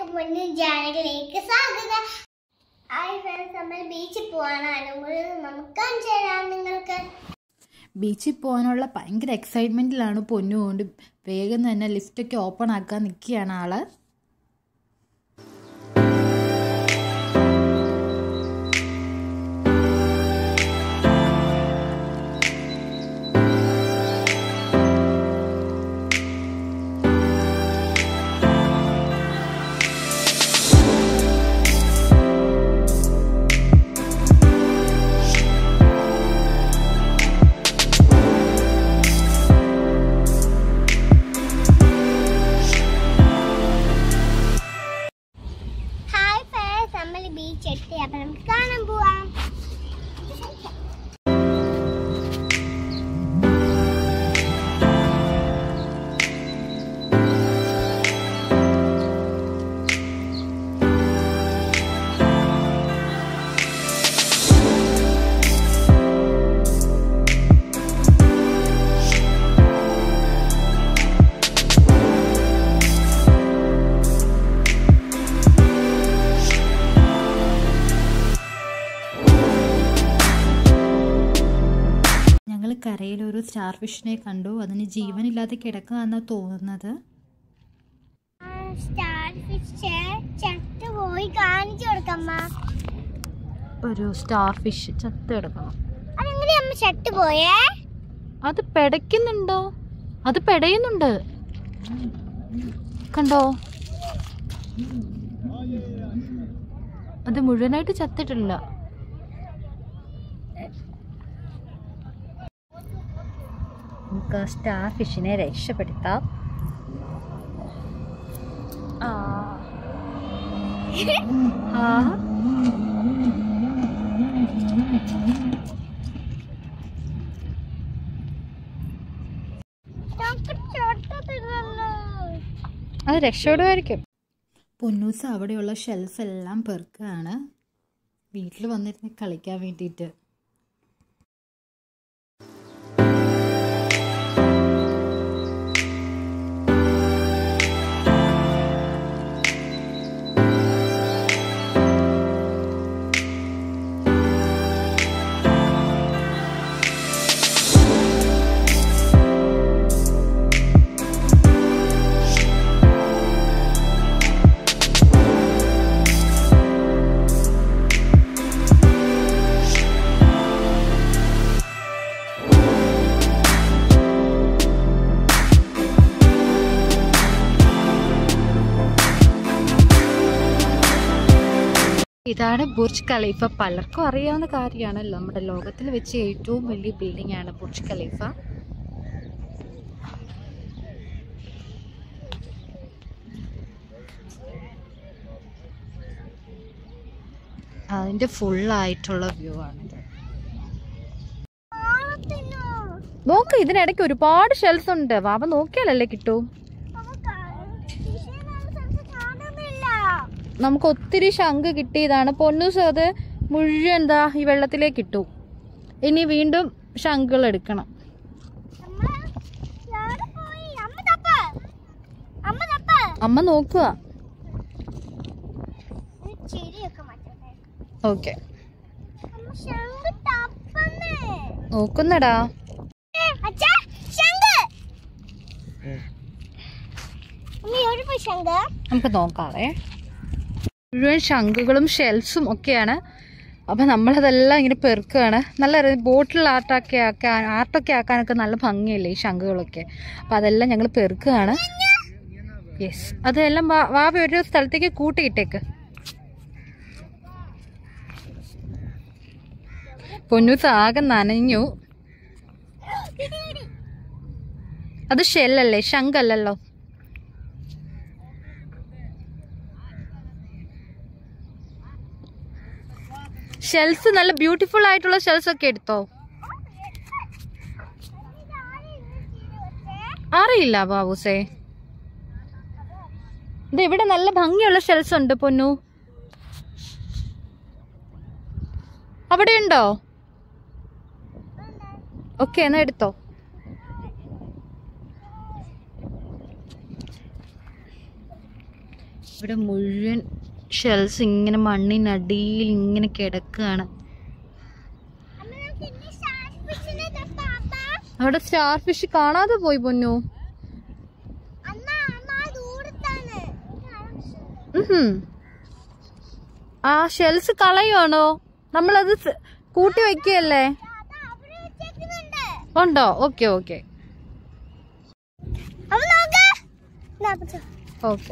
പൊന്നും ജാനകിലേക്ക് സ്വാഗതം hi friends നമ്മൾ ബീച്ചിൽ പോവാണ് അനുകൂല നമുക്ക് കാണിച്ചു തരാം നിങ്ങൾക്ക് ബീച്ചിൽ പോകാനുള്ള ഭയങ്കര എക്സൈറ്റ്മെൻറ്റിലാണ് പൊന്നു കൊണ്ട് വേഗം തന്നെ ലിഫ്റ്റൊക്കെ ഓപ്പൺ ആക്കാൻ നിൽക്കുകയാണ് ആള് ഹായ് ഫ്രണ്ട്സ് നമ്മൾ ബീച്ച് എത്തി അപ്പൊ നമുക്ക് കാണാൻ പോവാം ഞങ്ങൾ കരയിൽ ഒരു സ്റ്റാർ ഫിഷിനെ കണ്ടു അതിന് ജീവനില്ലാതെ കിടക്കുകയെന്നാണ് തോന്നുന്നത് സ്റ്റാർ ഫിഷ് ചത്ത് പോയി കാണിച്ചു കൊടുക്കമ്മ ഒരു സ്റ്റാർ ഫിഷ് ചത്ത് കിടക്കണം അതെങ്ങനെ അമ്മ ചത്ത് പോയേ അത് പെടയ്ക്കുന്നുണ്ടോ അത് പെടയുന്നുണ്ട് കണ്ടോ അത് മുഴുവനായിട്ട് ചത്തിട്ടില്ല നമുക്ക് സ്റ്റാർ ഫിഷിനെ രക്ഷപ്പെടുത്താം ആ ആ നമുക്ക് ചത്തത്തില്ലല്ലോ അത് രക്ഷപ്പെടുമായിരിക്കും പൊന്നൂസ് അവിടെയുള്ള ഷെൽഫ് എല്ലാം പെറുക്കുകയാണ് വീട്ടിൽ വന്നിരുന്ന് കളിക്കാൻ വേണ്ടിയിട്ട് ഇതാണ് ബുർജ് ഖലീഫ പലർക്കും അറിയാവുന്ന കാര്യമാണല്ലോ നമ്മുടെ ലോകത്തിൽ വെച്ച് ഏറ്റവും വലിയ ബിൽഡിംഗ് ആണ് ബുർജ് ഖലീഫ അതിന്റെ ഫുൾ ആയിട്ടുള്ള വ്യൂ ആണിത് കാണത്തില്ലോ നോക്ക് ഇതിനിടയ്ക്ക് ഒരുപാട് ഷെൽസ് ഉണ്ട് വാവ നോക്കിയാലല്ലേ കിട്ടൂ നമുക്ക് ഫിഷിനെ നമുക്ക് കാണുന്നില്ല നമുക്ക് ഒത്തിരി ശംഖ് കിട്ടിയതാണ് പൊന്നൂസ് അത് മുഴുവൻ എന്താ ഈ വെള്ളത്തിലേക്ക് ഇട്ടു ഇനി വീണ്ടും ശംഖുകൾ എടുക്കണം അമ്മ എവിടെ പോയി അമ്മ തപ്പ് അമ്മ തപ്പ് അമ്മ നോക്കുക ഈ ചെടിയൊക്കെ മാറ്റട്ടെ ഓക്കെ അമ്മ ശംഖ് തപ്പന്നേ നോക്കുന്നടാ അച്ഛാ ശംഖ് അമ്മ എവിടെ പോയി ശംഖ് നമുക്ക് നോക്കാവേ മുഴുവൻ ശംഖുകളും ഷെൽസും ഒക്കെയാണ് അപ്പം നമ്മളതെല്ലാം ഇങ്ങനെ പെറുക്കുകയാണ് നല്ല ര- ബോട്ടിൽ ആർട്ടൊക്കെ ആക്കാൻ ആർട്ടൊക്കെ ആക്കാനൊക്കെ നല്ല ഭംഗിയല്ലേ ഈ ശംഖുകളൊക്കെ അപ്പം അതെല്ലാം ഞങ്ങൾ പെറുക്കുകയാണ് യെസ് അതെല്ലാം വാ- വാവ ഒരു സ്ഥലത്തേക്ക് കൂട്ടിയിട്ടേക്ക് പൊന്നൂസ് ആകെ നനഞ്ഞു അത് ഷെല്ലല്ലേ ശംഖല്ലല്ലോ ഷെൽസ് നല്ല ബ്യൂട്ടിഫുൾ ആയിട്ടുള്ള ഷെൽസ് ഒക്കെ എടുത്തോ അറിയില്ല ബാബുസേ ഇത് ഇവിടെ നല്ല ഭംഗിയുള്ള ഷെൽസ് ഉണ്ട് പൊന്നു അവിടെ ഉണ്ടോ ഓക്കെ എന്നാ എടുത്തോ ഇവിടെ മുഴുവൻ ഷെൽസ് ഇങ്ങനെ മണ്ണിനടിയിൽ ഇങ്ങനെ കിടക്കുകയാണ് അമ്മ നമുക്ക് ഇനി സ്റ്റാർ ഫിഷിനെ തൊട്ടാപ്പാ അവിടെ സ്റ്റാർ ഫിഷ് കാണാതെ പോയി പൊന്നു അമ്മ അമ്മ ആ ദൂരത്താണ് ഉഹും. ആ ഷെൽസ് കളയുവാണോ നമ്മളത് സ് കൂട്ടി വെക്കുകയല്ലേ അതാ അവിടെ വെച്ചേക്കുന്നുണ്ട് ഉണ്ടോ ഓക്കെ ഓക്കെ അമ്മ നോക്ക് ദാ പിടിച്ചോ. ഓക്കെ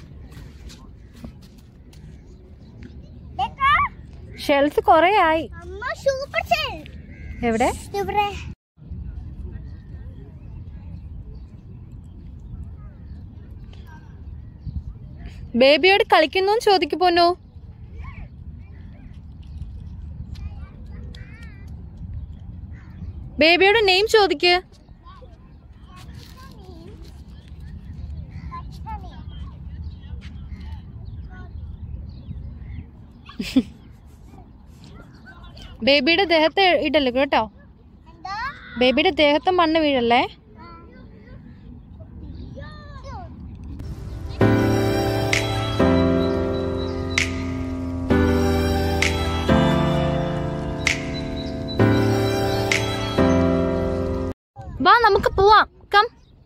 ദേക്കാ. ഷെൽസ് കുറേ ആയി അമ്മ സൂപ്പർ ഷെൽ എവിടെ ഇവിടെ ബേബിയോട് കളിക്കുന്നു ചോദിക്കു പോന്നു ബേബിയോട് നെയിം ചോദിക്ക് ബേബിയുടെ ദേഹത്തെ ഇടല്ലേ കേട്ടോ എന്താ ബേബിയുടെ ദേഹത്തെ മണ്ണ് വീഴല്ലേ വാ നമുക്ക് പോവാം കം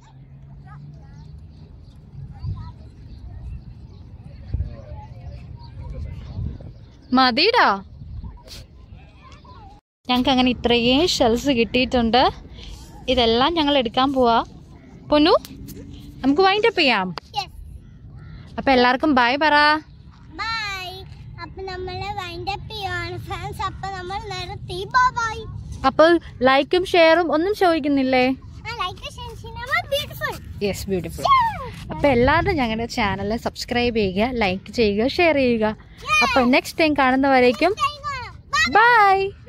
മതിടാ ഞങ്ങൾക്ക് അങ്ങനെ ഇത്രയും ഷെൽസ് കിട്ടിയിട്ടുണ്ട് ഇതെല്ലാം ഞങ്ങൾ എടുക്കാൻ പോവാ പൊന്നു നമുക്ക് വൈൻഡ് അപ്പ് ചെയ്യാം Yes. അപ്പൊ എല്ലാവർക്കും ബൈ പറ ബൈ അപ്പൊ നമ്മള് വൈൻഡ് അപ്പ് ചെയ്യുവാണ് ഫ്രണ്ട്സ് അപ്പൊ നമ്മൾ നിർത്തി ബൈ അപ്പോൾ ലൈക്കും ഷെയറും ഒന്നും ചോദിക്കുന്നില്ലേ ആ like cinema beautiful yes beautiful അപ്പൊ എല്ലാവരും ഞങ്ങളുടെ ചാനൽ സബ്സ്ക്രൈബ് ചെയ്യുക ലൈക്ക് ചെയ്യുക ഷെയർ ചെയ്യുക അപ്പൊ നെക്സ്റ്റ് ടൈം കാണുന്നവരേക്കും ബൈ ബൈ